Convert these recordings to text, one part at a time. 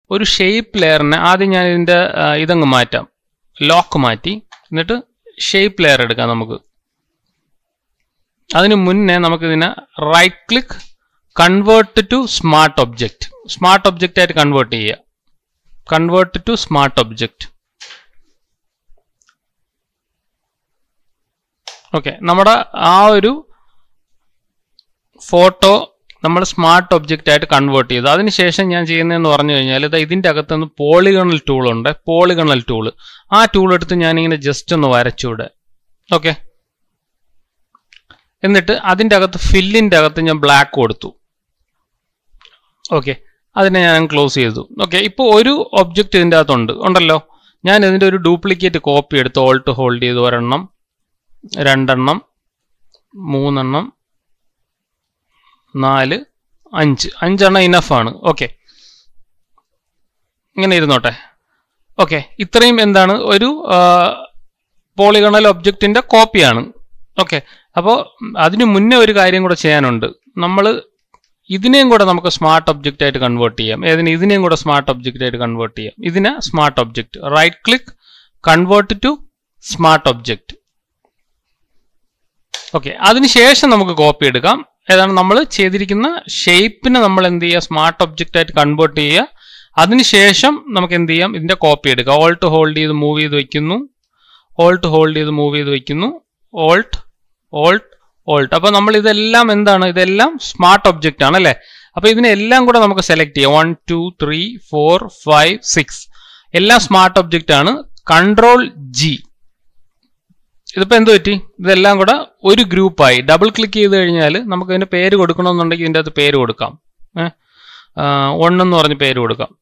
ഒരു ഷേപ്പ് ലെയറിനെ ആദ്യം ഞാൻ ഇതിൻ്റെ ആ, ഇതങ്ങ് മാറ്റാം ലോക്ക് മാറ്റി എന്നിട്ട് ഷേപ്പ് ലെയർ എടുക്കാം നമുക്ക് അതിന് മുന്നേ നമുക്കിതിനെ right click convert to smart object smart object ആയിട്ട് കൺവേർട്ട് ചെയ്യുക convert to smart object okay നമ്മുടെ ആ ഒരു ഫോട്ടോ നമ്മൾ സ്മാർട്ട് ഒബ്ജക്റ്റ് ആയിട്ട് കൺവേർട്ട് ചെയ്തു അതിനുശേഷം ഞാൻ ചെയ്യുന്നതെന്ന് പറഞ്ഞു കഴിഞ്ഞാൽ ഇത് ഇതിൻ്റെ അകത്തുനിന്ന് പോളിഗണൽ ടൂൾ ഉണ്ട് പോളിഗണൽ ടൂൾ ആ ടൂൾ എടുത്ത് ഞാനിങ്ങനെ ജസ്റ്റ് ഒന്ന് വരച്ചൂടെ ഓക്കെ എന്നിട്ട് അതിൻ്റെ അകത്ത് ഫില്ലിൻ്റെ അകത്ത് ഞാൻ ബ്ലാക്ക് കൊടുത്തു ഓക്കെ അതിനെ ഞാൻ ക്ലോസ് ചെയ്തു ഓക്കെ ഇപ്പോൾ ഒരു ഒബ്ജക്റ്റ് ഇതിൻ്റെ അകത്തുണ്ട് ഉണ്ടല്ലോ ഞാൻ ഇതിൻ്റെ ഒരു ഡ്യൂപ്ലിക്കേറ്റ് കോപ്പി എടുത്ത് ഓൾട്ട് ഹോൾഡ് ചെയ്ത് ഒരെണ്ണം രണ്ടെണ്ണം മൂന്നെണ്ണം നാല് അഞ്ച് അഞ്ചെണ്ണം ഇനഫാണ് ഓക്കെ ഇങ്ങനെ ഇരുന്നോട്ടെ ഓക്കെ ഇത്രയും എന്താണ് ഒരു പോളിഗണൽ ഒബ്ജക്റ്റിന്റെ കോപ്പിയാണ് ഓക്കെ അപ്പോൾ അതിന് മുന്നേ ഒരു കാര്യം കൂടെ ചെയ്യാനുണ്ട് നമ്മൾ ഇതിനെയും കൂടെ നമുക്ക് സ്മാർട്ട് ഒബ്ജക്റ്റ് ആയിട്ട് കൺവേർട്ട് ചെയ്യാം ഏതിന് ഇതിനെയും കൂടെ സ്മാർട്ട് ഒബ്ജക്റ്റ് ആയിട്ട് കൺവേർട്ട് ചെയ്യാം ഇതിനെ smart object right click convert to smart object okay അതിനുശേഷം നമുക്ക് കോപ്പി എടുക്കാം ഏതാണ് നമ്മൾ ചെയ്തിരിക്കുന്ന ഷേപ്പിനെ നമ്മൾ എന്ത് ചെയ്യുക സ്മാർട്ട് ഒബ്ജക്റ്റ് ആയിട്ട് കൺവേർട്ട് ചെയ്യുക അതിനുശേഷം നമുക്ക് എന്ത് ചെയ്യാം ഇതിന്റെ കോപ്പി എടുക്കുക ഓൾട്ട് ഹോൾഡ് ചെയ്ത് മൂവ് ചെയ്ത് വെക്കുന്നു ഓൾട്ട് ഹോൾഡ് ചെയ്ത് മൂവ് ചെയ്ത് വെക്കുന്നു ഓൾട്ട് ഓൾട്ട് ഓൾട്ട് അപ്പൊ നമ്മൾ ഇതെല്ലാം എന്താണ് ഇതെല്ലാം സ്മാർട്ട് ഒബ്ജക്റ്റ് ആണ് അല്ലേ അപ്പൊ ഇതിനെല്ലാം കൂടെ നമുക്ക് സെലക്ട് ചെയ്യാം one two three four five six എല്ലാം സ്മാർട്ട് ഒബ്ജക്റ്റ് ആണ് കൺട്രോൾ ജി ഇതിപ്പോ എന്ത് പറ്റി ഇതെല്ലാം കൂടെ ഒരു ഗ്രൂപ്പായി ഡബിൾ ക്ലിക്ക് ചെയ്ത് കഴിഞ്ഞാൽ നമുക്ക് ഇതിന്റെ പേര് കൊടുക്കണമെന്നുണ്ടെങ്കിൽ ഇതിന്റെ അകത്ത് പേര് കൊടുക്കാം ഒന്നെന്ന് പറഞ്ഞ് പേര് കൊടുക്കാം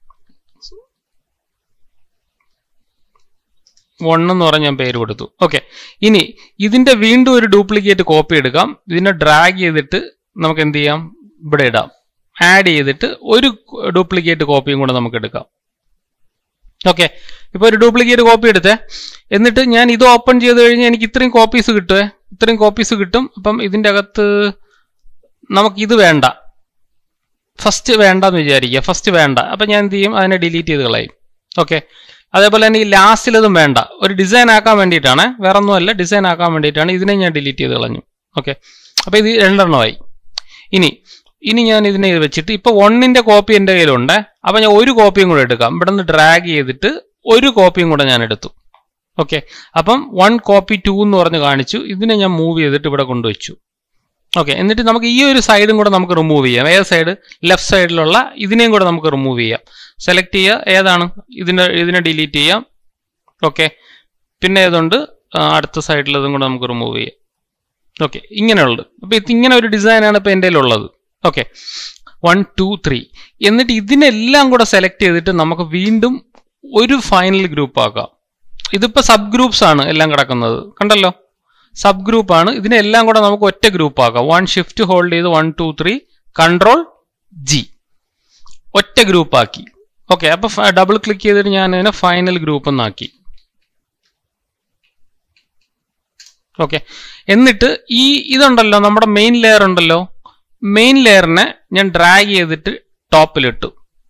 ഒന്നെന്ന് പറഞ്ഞ് ഞാൻ പേര് കൊടുത്തു ഓക്കെ ഇനി ഇതിന്റെ വീണ്ടും ഒരു ഡ്യൂപ്ലിക്കേറ്റ് കോപ്പി എടുക്കാം ഇതിനെ ഡ്രാഗ് ചെയ്തിട്ട് നമുക്ക് എന്ത് ചെയ്യാം ഇവിടെ ഇടാം ആഡ് ചെയ്തിട്ട് ഒരു ഡ്യൂപ്ലിക്കേറ്റ് കോപ്പിയും കൂടെ നമുക്ക് എടുക്കാം ഓക്കെ ഇപ്പൊ ഒരു ഡ്യൂപ്ലിക്കേറ്റ് കോപ്പി എടുത്തേ എന്നിട്ട് ഞാൻ ഇത് ഓപ്പൺ ചെയ്ത് കഴിഞ്ഞാൽ എനിക്ക് ഇത്രയും കോപ്പീസ് കിട്ടുമേ ഇത്രയും കോപ്പീസ് കിട്ടും അപ്പം ഇതിന്റെ അകത്ത് നമുക്ക് ഇത് വേണ്ട ഫസ്റ്റ് വേണ്ടെന്ന് വിചാരിക്കുക ഫസ്റ്റ് വേണ്ട അപ്പം ഞാൻ എന്ത് ചെയ്യും അതിനെ ഡിലീറ്റ് ചെയ്ത് കളയും ഓക്കെ അതേപോലെ തന്നെ ഈ ലാസ്റ്റിലതും വേണ്ട ഒരു ഡിസൈൻ ആക്കാൻ വേണ്ടിയിട്ടാണ് വേറെ ഒന്നുമല്ല ഡിസൈൻ ആക്കാൻ വേണ്ടിയിട്ടാണ് ഇതിനെ ഞാൻ ഡിലീറ്റ് ചെയ്ത് കളഞ്ഞു ഓക്കെ അപ്പോൾ ഇത് രണ്ടെണ്ണമായി ഇനി ഇനി ഞാൻ ഇതിനെ വെച്ചിട്ട് ഇപ്പോൾ ഒന്നിന്റെ കോപ്പി എൻ്റെ കയ്യിലുണ്ട് അപ്പം ഞാൻ ഒരു കോപ്പിയും കൂടെ എടുക്കാം ഇവിടെ നിന്ന് ഡ്രാഗ് ചെയ്തിട്ട് ഒരു കോപ്പിയും കൂടെ ഞാൻ എടുത്തു ഓക്കെ അപ്പം വൺ കോപ്പി ടു എന്ന് പറഞ്ഞ് കാണിച്ചു ഇതിനെ ഞാൻ മൂവ് ചെയ്തിട്ട് ഇവിടെ കൊണ്ടുവച്ചു ഓക്കെ എന്നിട്ട് നമുക്ക് ഈ ഒരു സൈഡും കൂടെ നമുക്ക് റിമൂവ് ചെയ്യാം ഏത് സൈഡ് ലെഫ്റ്റ് സൈഡിലുള്ള ഇതിനെയും കൂടെ നമുക്ക് റിമൂവ് ചെയ്യാം സെലക്ട് ചെയ്യുക ഏതാണ് ഇതിനെ ഇതിനെ ഡിലീറ്റ് ചെയ്യാം ഓക്കെ പിന്നെ ഏതുണ്ട് ആ, അടുത്ത സൈഡിലതും കൂടെ നമുക്ക് റിമൂവ് ചെയ്യാം ഓക്കെ ഇങ്ങനെയുള്ളത് അപ്പോൾ ഇത് ഇങ്ങനെ ഒരു ഡിസൈനാണ് ഇപ്പോൾ എൻ്റെ ഉള്ളത് ഓക്കെ വൺ ടു ത്രീ എന്നിട്ട് ഇതിനെല്ലാം കൂടെ സെലക്ട് ചെയ്തിട്ട് നമുക്ക് വീണ്ടും ഒരു ഫൈനൽ ഗ്രൂപ്പ് ആക്കാം ഇതിപ്പോൾ സബ് ഗ്രൂപ്പ്സ് ആണ് എല്ലാം കിടക്കുന്നത് കണ്ടല്ലോ സബ് ഗ്രൂപ്പ് ആണ് ഇതിനെല്ലാം കൂടെ നമുക്ക് ഒറ്റ ഗ്രൂപ്പ് ആക്കാം വൺ ഷിഫ്റ്റ് ഹോൾഡ് ചെയ്ത് one two three control G ഒറ്റ ഗ്രൂപ്പ് ആക്കി ഓക്കെ അപ്പൊ ഡബിൾ ക്ലിക്ക് ചെയ്തിട്ട് ഞാൻ ഇതിനെ ഫൈനൽ ഗ്രൂപ്പ് എന്നാക്കി ഓക്കെ എന്നിട്ട് ഈ ഇതുണ്ടല്ലോ നമ്മുടെ മെയിൻ ലെയർ ഉണ്ടല്ലോ മെയിൻ ലെയറിനെ ഞാൻ ഡ്രാഗ് ചെയ്തിട്ട് ടോപ്പിലിട്ടു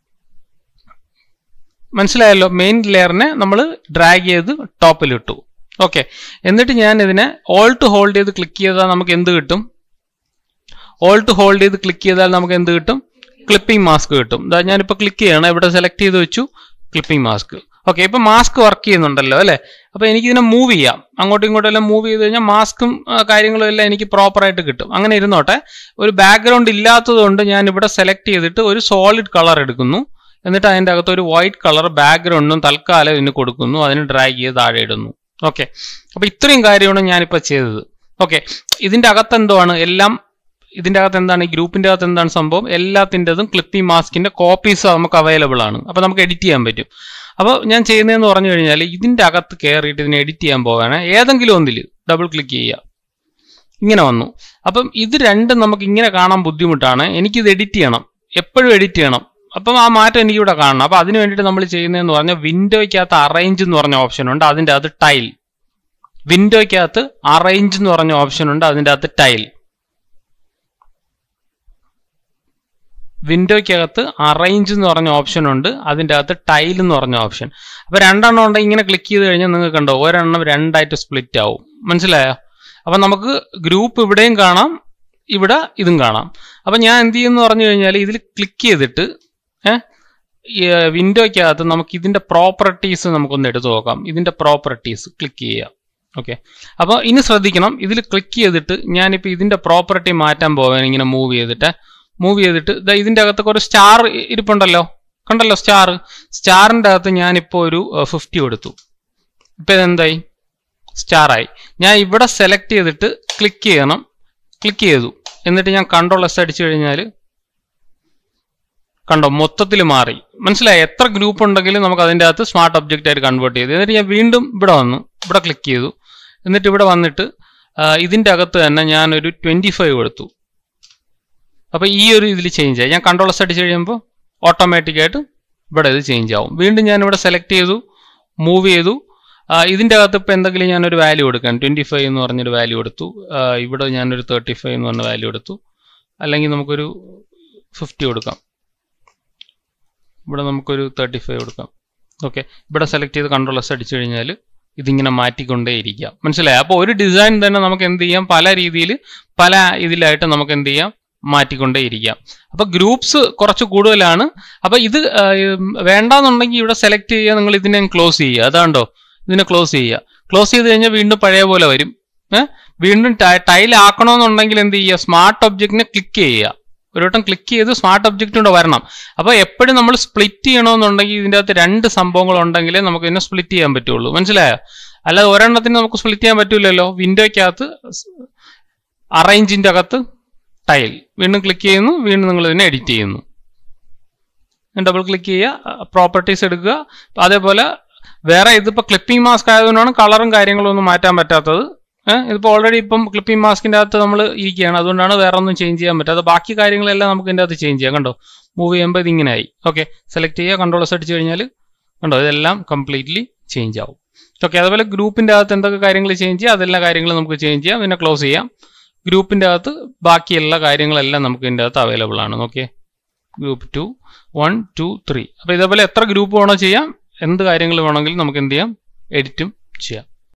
മനസ്സിലായല്ലോ മെയിൻ ലെയറിനെ നമ്മൾ ഡ്രാഗ് ചെയ്ത് ടോപ്പിലിട്ടു ഓക്കെ എന്നിട്ട് ഞാൻ ഇതിനെ ഓൾട്ട് ഹോൾഡ് ചെയ്ത് ക്ലിക്ക് ചെയ്താൽ നമുക്ക് എന്ത് കിട്ടും ഓൾട്ട് ഹോൾഡ് ചെയ്ത് ക്ലിക്ക് ചെയ്താൽ നമുക്ക് എന്ത് കിട്ടും ക്ലിപ്പിംഗ് മാസ്ക് കിട്ടും ഇതാ ഞാനിപ്പോൾ ക്ലിക്ക് ചെയ്യണം ഇവിടെ സെലക്ട് ചെയ്ത് വെച്ചു ക്ലിപ്പിംഗ് മാസ്ക് ഓക്കെ ഇപ്പൊ മാസ്ക് വർക്ക് ചെയ്യുന്നുണ്ടല്ലോ അല്ലേ അപ്പൊ എനിക്ക് ഇതിനെ മൂവ് ചെയ്യാം അങ്ങോട്ടും ഇങ്ങോട്ടും എല്ലാം മൂവ് ചെയ്ത് കഴിഞ്ഞാൽ മാസ്കും കാര്യങ്ങളും എല്ലാം എനിക്ക് പ്രോപ്പർ ആയിട്ട് കിട്ടും അങ്ങനെ ഇരുന്നോട്ടെ ഒരു ബാക്ക്ഗ്രൗണ്ട് ഇല്ലാത്തത് കൊണ്ട് ഞാൻ ഇവിടെ സെലക്ട് ചെയ്തിട്ട് ഒരു സോളിഡ് കളർ എടുക്കുന്നു എന്നിട്ട് അതിൻ്റെ അകത്ത് ഒരു വൈറ്റ് കളർ ബാക്ക്ഗ്രൗണ്ടും തൽക്കാലം ഇതിന് കൊടുക്കുന്നു അതിന് ഡ്രാഗ് ചെയ്ത് താഴെ ഇടുന്നു ഓക്കെ അപ്പൊ ഇത്രയും കാര്യമാണ് ഞാനിപ്പോൾ ചെയ്തത് ഓക്കെ ഇതിന്റെ അകത്ത് എന്തുവാണ് എല്ലാം ഇതിന്റെ അകത്ത് എന്താണ് ഈ ഗ്രൂപ്പിന്റെ അകത്ത് എന്താണ് സംഭവം എല്ലാത്തിൻ്റെതും ക്ലിപ്പിംഗ് മാസ്കിന്റെ കോപ്പീസ് നമുക്ക് അവൈലബിൾ ആണ് അപ്പൊ നമുക്ക് എഡിറ്റ് ചെയ്യാൻ പറ്റും അപ്പോൾ ഞാൻ ചെയ്യുന്നതെന്ന് പറഞ്ഞു കഴിഞ്ഞാൽ ഇതിന്റെ അകത്ത് കയറിയിട്ട് ഇതിനെ എഡിറ്റ് ചെയ്യാൻ പോവാണ് ഏതെങ്കിലും ഒന്നിൽ ഡബിൾ ക്ലിക്ക് ചെയ്യുക ഇങ്ങനെ വന്നു അപ്പം ഇത് രണ്ടും നമുക്ക് ഇങ്ങനെ കാണാൻ ബുദ്ധിമുട്ടാണ് എനിക്കിത് എഡിറ്റ് ചെയ്യണം എപ്പോഴും എഡിറ്റ് ചെയ്യണം അപ്പം ആ മാറ്റം എനിക്കിവിടെ കാണണം അപ്പം അതിന് വേണ്ടിയിട്ട് നമ്മൾ ചെയ്യുന്നതെന്ന് പറഞ്ഞാൽ വിൻഡോയ്ക്കകത്ത് അറേഞ്ച് എന്ന് പറഞ്ഞ ഓപ്ഷൻ ഉണ്ട് അതിൻ്റെ അകത്ത് ടൈൽ വിൻഡോയ്ക്കകത്ത് അറേഞ്ച് എന്ന് പറഞ്ഞ ഓപ്ഷൻ ഉണ്ട് അതിൻ്റെ അകത്ത് ടൈൽ വിൻഡോയ്ക്കകത്ത് അറേഞ്ച് എന്ന് പറഞ്ഞ ഓപ്ഷൻ ഉണ്ട് അതിൻ്റെ അകത്ത് ടൈൽ എന്ന് പറഞ്ഞ ഓപ്ഷൻ അപ്പോൾ രണ്ടെണ്ണം ഉണ്ടെങ്കിൽ ഇങ്ങനെ ക്ലിക്ക് ചെയ്ത് കഴിഞ്ഞാൽ നിങ്ങൾക്ക് കണ്ടോ ഒരെണ്ണം രണ്ടായിട്ട് സ്പ്ലിറ്റ് ആവും മനസ്സിലായോ അപ്പം നമുക്ക് ഗ്രൂപ്പ് ഇവിടെയും കാണാം ഇവിടെ ഇതും കാണാം അപ്പം ഞാൻ എന്ത് ചെയ്യുമെന്ന് പറഞ്ഞു കഴിഞ്ഞാൽ ഇതിൽ ക്ലിക്ക് ചെയ്തിട്ട് ഏഹ് വിൻഡോയ്ക്കകത്ത് നമുക്ക് ഇതിൻ്റെ പ്രോപ്പർട്ടീസ് നമുക്കൊന്ന് എടുത്തു നോക്കാം ഇതിൻ്റെ പ്രോപ്പർട്ടീസ് ക്ലിക്ക് ചെയ്യാം ഓക്കെ അപ്പോൾ ഇനി ശ്രദ്ധിക്കണം ഇതിൽ ക്ലിക്ക് ചെയ്തിട്ട് ഞാനിപ്പോൾ ഇതിൻ്റെ പ്രോപ്പർട്ടി മാറ്റാൻ പോവാൻ ഇങ്ങനെ മൂവ് ചെയ്തിട്ട് മൂവ് ചെയ്തിട്ട് ദാ ഇതിൻ്റെ അകത്ത് കുറച്ച് സ്റ്റാർ ഇരിപ്പുണ്ടല്ലോ കണ്ടല്ലോ സ്റ്റാർ സ്റ്റാറിൻ്റെ അകത്ത് ഞാനിപ്പോൾ ഒരു ഫിഫ്റ്റി കൊടുത്തു ഇപ്പം ഇതെന്തായി സ്റ്റാറായി ഞാൻ ഇവിടെ സെലക്ട് ചെയ്തിട്ട് ക്ലിക്ക് ചെയ്യണം ക്ലിക്ക് ചെയ്തു എന്നിട്ട് ഞാൻ കൺട്രോൾ എസ് അടിച്ചു കഴിഞ്ഞാൽ കണ്ടോ മൊത്തത്തിൽ മാറി മനസ്സിലായി എത്ര ഗ്രൂപ്പ് ഉണ്ടെങ്കിലും നമുക്ക് അതിൻ്റെ അകത്ത് സ്മാർട്ട് ഒബ്ജക്റ്റ് ആയിട്ട് കൺവേർട്ട് ചെയ്തു എന്നിട്ട് ഞാൻ വീണ്ടും ഇവിടെ വന്നു ഇവിടെ ക്ലിക്ക് ചെയ്തു എന്നിട്ട് ഇവിടെ വന്നിട്ട് ആ, ഇതിൻ്റെ അകത്ത് തന്നെ ഞാനൊരു ട്വൻറ്റി ഫൈവ് കൊടുത്തു അപ്പോൾ ഈ ഒരു ഇതിൽ ചേഞ്ച് ആയി ഞാൻ കൺട്രോൾ എസ് അടിച്ച് കഴിയുമ്പോൾ ഓട്ടോമാറ്റിക്കായിട്ട് ഇവിടെ ഇത് ചേഞ്ച് ആവും വീണ്ടും ഞാൻ ഇവിടെ സെലക്ട് ചെയ്തു മൂവ് ചെയ്തു ആ, ഇതിൻ്റെ അകത്ത് ഇപ്പോൾ എന്തെങ്കിലും ഞാനൊരു വാല്യൂ കൊടുക്കാൻ ട്വൻറ്റി ഫൈവ് എന്ന് പറഞ്ഞൊരു വാല്യൂ കൊടുത്തു ആ, ഇവിടെ ഞാനൊരു തേർട്ടി ഫൈവ് എന്ന് പറഞ്ഞ വാല്യൂ എടുത്തു അല്ലെങ്കിൽ നമുക്കൊരു ഫിഫ്റ്റി കൊടുക്കാം ഇവിടെ നമുക്കൊരു തേർട്ടി ഫൈവ് കൊടുക്കാം ഓക്കെ ഇവിടെ സെലക്ട് ചെയ്ത് കൺട്രോൾ എസ് അടിച്ചു കഴിഞ്ഞാൽ ഇതിങ്ങനെ മാറ്റിക്കൊണ്ടേയിരിക്കാം മനസ്സിലായി അപ്പോൾ ഒരു ഡിസൈൻ തന്നെ നമുക്ക് എന്ത് ചെയ്യാം പല രീതിയിൽ പല ഇതിലായിട്ട് നമുക്ക് എന്ത് ചെയ്യാം മാറ്റിക്കൊണ്ടേയിരിക്കാം അപ്പോൾ ഗ്രൂപ്പ്സ് കുറച്ച് കൂടുതലാണ് അപ്പോൾ ഇത് ആ, ഉം, വേണ്ടാന്നുണ്ടെങ്കിൽ ഇവിടെ സെലക്ട് ചെയ്യുക നിങ്ങൾ ഇതിനെ ക്ലോസ് ചെയ്യുക അതാണ്ടോ ഇതിനെ ക്ലോസ് ചെയ്യുക ക്ലോസ് ചെയ്ത് കഴിഞ്ഞാൽ വീണ്ടും പഴയ പോലെ വരും ഏഹ് വീണ്ടും ടൈൽ ആക്കണമെന്നുണ്ടെങ്കിൽ എന്ത് ചെയ്യുക സ്മാർട്ട് ഒബ്ജക്റ്റിനെ ക്ലിക്ക് ചെയ്യുക ഒരു വട്ടം ക്ലിക്ക് ചെയ്ത് സ്മാർട്ട് ഒബ്ജക്റ്റ് കൊണ്ട് വരണം അപ്പോൾ എപ്പോഴും നമ്മൾ സ്പ്ലിറ്റ് ചെയ്യണമെന്നുണ്ടെങ്കിൽ ഇതിൻ്റെ അകത്ത് രണ്ട് സംഭവങ്ങൾ ഉണ്ടെങ്കിലേ നമുക്ക് ഇതിനെ സ്പ്ലിറ്റ് ചെയ്യാൻ പറ്റുള്ളൂ മനസ്സിലായോ അല്ലാതെ ഒരെണ്ണത്തിന് നമുക്ക് സ്പ്ലിറ്റ് ചെയ്യാൻ പറ്റില്ലല്ലോ വിൻഡോയ്ക്കകത്ത് അറേഞ്ചിൻ്റെ അകത്ത് ടൈൽ വീണ്ടും ക്ലിക്ക് ചെയ്യുന്നു വീണ്ടും നിങ്ങൾ ഇതിനെ എഡിറ്റ് ചെയ്യുന്നു ഡബിൾ ക്ലിക്ക് ചെയ്യുക പ്രോപ്പർട്ടീസ് എടുക്കുക അതേപോലെ വേറെ ഇതിപ്പോൾ ക്ലിപ്പിംഗ് മാസ്ക് ആയതുകൊണ്ടാണ് കളറും കാര്യങ്ങളും ഒന്നും മാറ്റാൻ പറ്റാത്തത് ഏഹ് ഇതിപ്പോൾ ഓൾറെഡി ഇപ്പം ക്ലിപ്പിംഗ് മാസ്കിൻ്റെ അകത്ത് നമ്മൾ ഇരിക്കുകയാണ് അതുകൊണ്ടാണ് വേറെ ഒന്നും ചേഞ്ച് ചെയ്യാൻ പറ്റാത്തത് ബാക്കി കാര്യങ്ങളെല്ലാം നമുക്ക് ഇതിൻ്റെ അകത്ത് ചേഞ്ച് ചെയ്യാം കണ്ടോ മൂവ് ചെയ്യുമ്പോൾ ഇതിങ്ങനെ ആയി ഓക്കെ സെലക്ട് ചെയ്യുക കൺട്രോൾ എസ് അടിച്ച് കഴിഞ്ഞാൽ കണ്ടോ ഇതെല്ലാം കംപ്ലീറ്റ്ലി ചേഞ്ച് ആവും ഓക്കെ അതുപോലെ ഗ്രൂപ്പിൻ്റെ അകത്ത് എന്തൊക്കെ കാര്യങ്ങൾ ചേഞ്ച് ചെയ്യാം അതെല്ലാം കാര്യങ്ങളും നമുക്ക് ചേഞ്ച് ചെയ്യാം പിന്നെ ക്ലോസ് ചെയ്യാം ഗ്രൂപ്പിൻ്റെ അകത്ത് ബാക്കി എല്ലാ കാര്യങ്ങളെല്ലാം നമുക്ക് ഇതിൻ്റെ അകത്ത് അവൈലബിൾ ആണ് okay group two one two three അപ്പോൾ ഇതേപോലെ എത്ര ഗ്രൂപ്പ് വേണോ ചെയ്യാം എന്ത് കാര്യങ്ങൾ വേണമെങ്കിലും നമുക്ക് എന്ത് ചെയ്യാം എഡിറ്റും ചെയ്യാം